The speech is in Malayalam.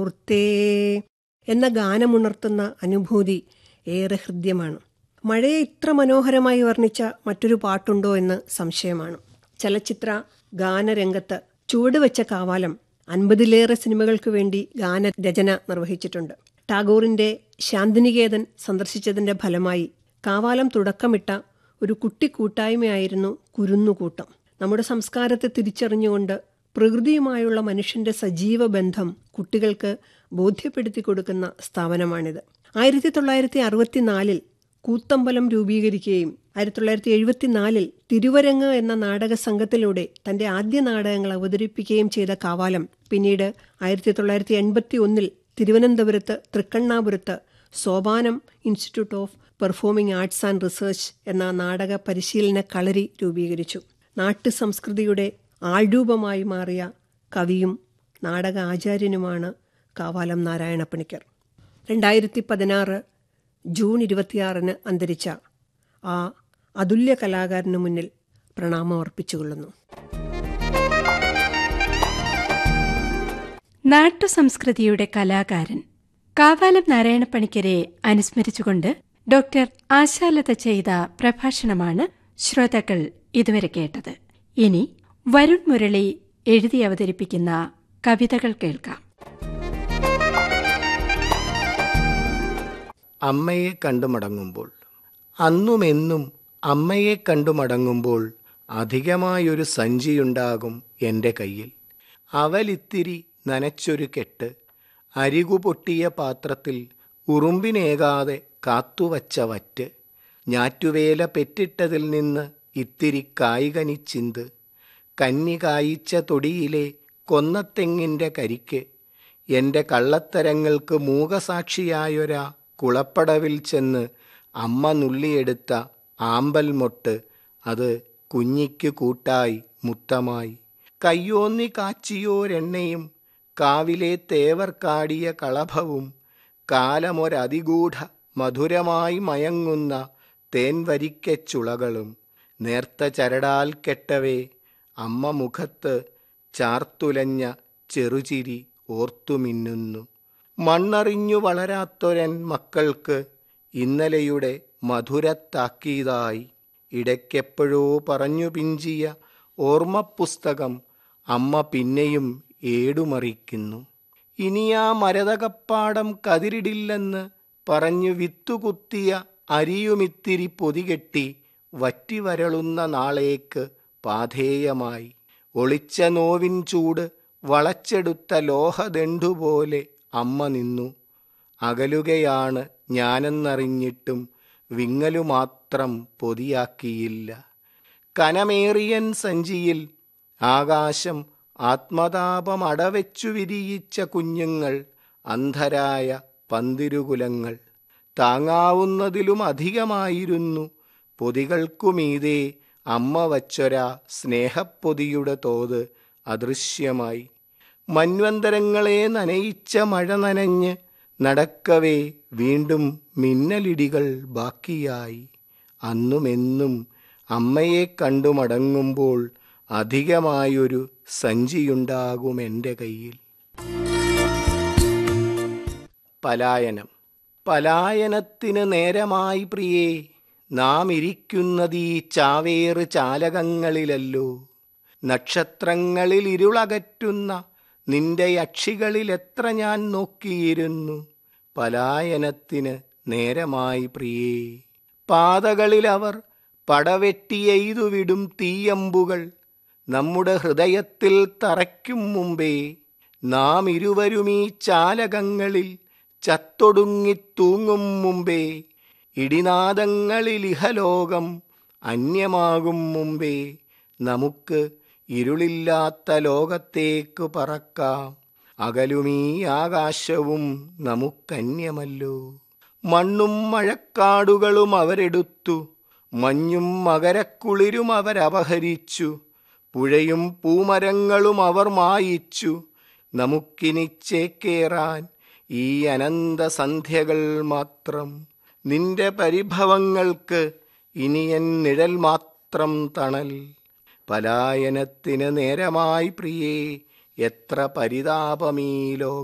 മൂർത്തേ എന്ന ഗാനമുണർത്തുന്ന അനുഭൂതി ഏറെ ഹൃദ്യമാണ് മഴയെ ഇത്ര മനോഹരമായി വർണ്ണിച്ച മറ്റൊരു പാട്ടുണ്ടോ എന്ന് സംശയമാണ് ചലച്ചിത്ര ഗാനരംഗത്ത് ചുവടുവെച്ച കാവാലം അൻപതിലേറെ സിനിമകൾക്ക് വേണ്ടി ഗാനരചന നിർവഹിച്ചിട്ടുണ്ട് ടാഗോറിന്റെ ശാന്തിനികേതൻ സന്ദർശിച്ചതിന്റെ ഫലമായി കാവാലം തുടക്കമിട്ട ഒരു കുട്ടി കൂട്ടായ്മയായിരുന്നു കുരുന്നുകൂട്ടം നമ്മുടെ സംസ്കാരത്തെ തിരിച്ചറിഞ്ഞുകൊണ്ട് പ്രകൃതിയുമായുള്ള മനുഷ്യന്റെ സജീവ ബന്ധം കുട്ടികൾക്ക് ബോധ്യപ്പെടുത്തി കൊടുക്കുന്ന സ്ഥാപനമാണിത് ആയിരത്തി തൊള്ളായിരത്തി അറുപത്തിനാലിൽ കൂത്തമ്പലം രൂപീകരിക്കുകയും ആയിരത്തി തൊള്ളായിരത്തി എഴുപത്തിനാലിൽ തിരുവരങ്ങ് എന്ന നാടക സംഘത്തിലൂടെ തന്റെ ആദ്യ നാടകങ്ങൾ അവതരിപ്പിക്കുകയും ചെയ്ത കാവാലം പിന്നീട് ആയിരത്തി തൊള്ളായിരത്തി എൺപത്തി ഒന്നിൽ തിരുവനന്തപുരത്ത് തൃക്കണ്ണാപുരത്ത് Sopanam institute of performing arts and research എന്ന നാടക പരിശീലന കളരി രൂപീകരിച്ചു നാട്ടു സംസ്കൃതിയുടെ ആൾരൂപമായി മാറിയ കവിയും നാടക ആചാര്യനുമാണ് കാവാലം നാരായണ പണിക്കർ രണ്ടായിരത്തി പതിനാറ് ജൂൺ ഇരുപത്തിയാറിന് അന്തരിച്ച ആ അതുല്യ കലാകാരന് മുന്നിൽ പ്രണാമം അർപ്പിച്ചുകൊള്ളുന്നു നാട്ടുസംസ്കൃതിയുടെ കലാകാരൻ കാവാലം നാരായണപ്പണിക്കരെ അനുസ്മരിച്ചുകൊണ്ട് ഡോക്ടർ ആശാലത ചെയ്ത പ്രഭാഷണമാണ് ശ്രോതാക്കൾ ഇതുവരെ കേട്ടത് ഇനി വരുൺ മുരളി എഴുതി അവതരിപ്പിക്കുന്ന കവിതകൾ കേൾക്കാം അമ്മയെ കണ്ടു മടങ്ങുമ്പോൾ അന്നുമെന്നും അമ്മയെ കണ്ടു മടങ്ങുമ്പോൾ അധികമായൊരു സഞ്ചിയുണ്ടാകും എൻ്റെ കയ്യിൽ അവലിത്തിരി നനച്ചൊരു കെട്ട് അരികു പൊട്ടിയ പാത്രത്തിൽ ഉറുമ്പിനേകാതെ കാത്തുവച്ച വറ്റ് ഞാറ്റുവേല പെറ്റിട്ടതിൽ നിന്ന് ഇത്തിരി കായികനിച്ചിന്ത് കന്നി കായിച്ച തൊടിയിലെ കൊന്നത്തെങ്ങിൻ്റെ കരിക്ക് എൻ്റെ കള്ളത്തരങ്ങൾക്ക് മൂകസാക്ഷിയായൊരാ കുളപ്പടവിൽ ചെന്ന് അമ്മ നുള്ളിയെടുത്ത ആമ്പൽ മൊട്ട് അത് കുഞ്ഞിക്ക് കൂട്ടായി മുത്തമായി കയ്യോന്നി കാച്ചിയോരെണ്ണയും കാവിലെ തേവർ കാടിയ കളഭവും കാലമൊരതിഗൂഢ മധുരമായി മയങ്ങുന്ന തേൻവരിക്കച്ചുളകളും നേർത്ത ചരടാൽ കെട്ടവേ അമ്മ മുഖത്ത് ചാർത്തുലഞ്ഞ ചെറുചിരി ഓർത്തുമിന്നുന്നു മണ്ണറിഞ്ഞു വളരാത്തൊരൻ മക്കൾക്ക് ഇന്നലെയുടെ മധുരത്താക്കീതായി ഇടയ്ക്കെപ്പോഴോ പറഞ്ഞു പിഞ്ചിയ ഓർമ്മപ്പുസ്തകം അമ്മ പിന്നെയും ഏടുമറിക്കുന്നു ഇനിയാ മരതകപ്പാടം കതിരിടില്ലെന്ന് പറഞ്ഞു വിത്തുകുത്തിയ അരിയുമിത്തിരി പൊതികെട്ടി വറ്റിവരളുന്ന നാളേക്ക് പാധേയമായി ഒളിച്ച നോവിൻ ചൂട് വളച്ചെടുത്ത ലോഹദണ്ഡുപോലെ അമ്മ നിന്നു അകലുകയാണ് ഞാനെന്നറിഞ്ഞിട്ടും വിങ്ങലുമാത്രം പൊതിയാക്കിയില്ല കനമേറിയൻ സഞ്ചിയിൽ ആകാശം ആത്മതാപമടവെച്ചു വിരിയിച്ച കുഞ്ഞുങ്ങൾ അന്ധരായ പന്തിരുകുലങ്ങൾ താങ്ങാവുന്നതിലും അധികമായിരുന്നു പൊതികൾക്കുമീതേ അമ്മ വച്ചൊരാ സ്നേഹപ്പൊതിയുടെ തോത് അദൃശ്യമായി മന്വന്തരങ്ങളെ നനയിച്ച മഴ നനഞ്ഞ് നടക്കവേ വീണ്ടും മിന്നലിടികൾ ബാക്കിയായി അന്നുമെന്നും അമ്മയെ കണ്ടു മടങ്ങുമ്പോൾ അധികമായൊരു സഞ്ചിയുണ്ടാകും എൻ്റെ കയ്യിൽ പലായനം പലായനത്തിന് നേരമായി പ്രിയേ നാം ഇരിക്കുന്നതീ ചാവേറ് ചാലകങ്ങളിലല്ലോ നക്ഷത്രങ്ങളിൽ ഇരുളകറ്റുന്ന നിന്റെ യക്ഷികളിൽ എത്ര ഞാൻ നോക്കിയിരുന്നു പലായനത്തിന് നേരമായി പ്രിയേ പാതകളിൽ അവർ പടവെട്ടിയെയ്തുവിടും തീയമ്പുകൾ നമ്മുടെ ഹൃദയത്തിൽ തറയ്ക്കും മുമ്പേ നാം ഇരുവരും ഈ ചാലകങ്ങളിൽ ചത്തൊടുങ്ങിത്തൂങ്ങും മുമ്പേ ഇടിനാദങ്ങളിൽ ഇഹലോകം അന്യമാകും മുമ്പേ നമുക്ക് ഇരുളില്ലാത്ത ലോകത്തേക്ക് പറക്കാം അകലുമീ ആകാശവും നമുക്കന്യമല്ലോ മണ്ണും മഴക്കാടുകളും അവരെടുത്തു മഞ്ഞും മകരക്കുളിരും അവരപഹരിച്ചു പുഴയും പൂമരങ്ങളും അവർ മായിച്ചു നമുക്കിനി ചേക്കേറാൻ ഈ അനന്ത സന്ധ്യകൾ മാത്രം നിന്റെ പരിഭവങ്ങൾക്ക് ഇനിയൻ നിഴൽ മാത്രം തണൽ പലായനത്തിന് നേരമായി പ്രിയേ എത്ര പരിതാപമീ ലോകം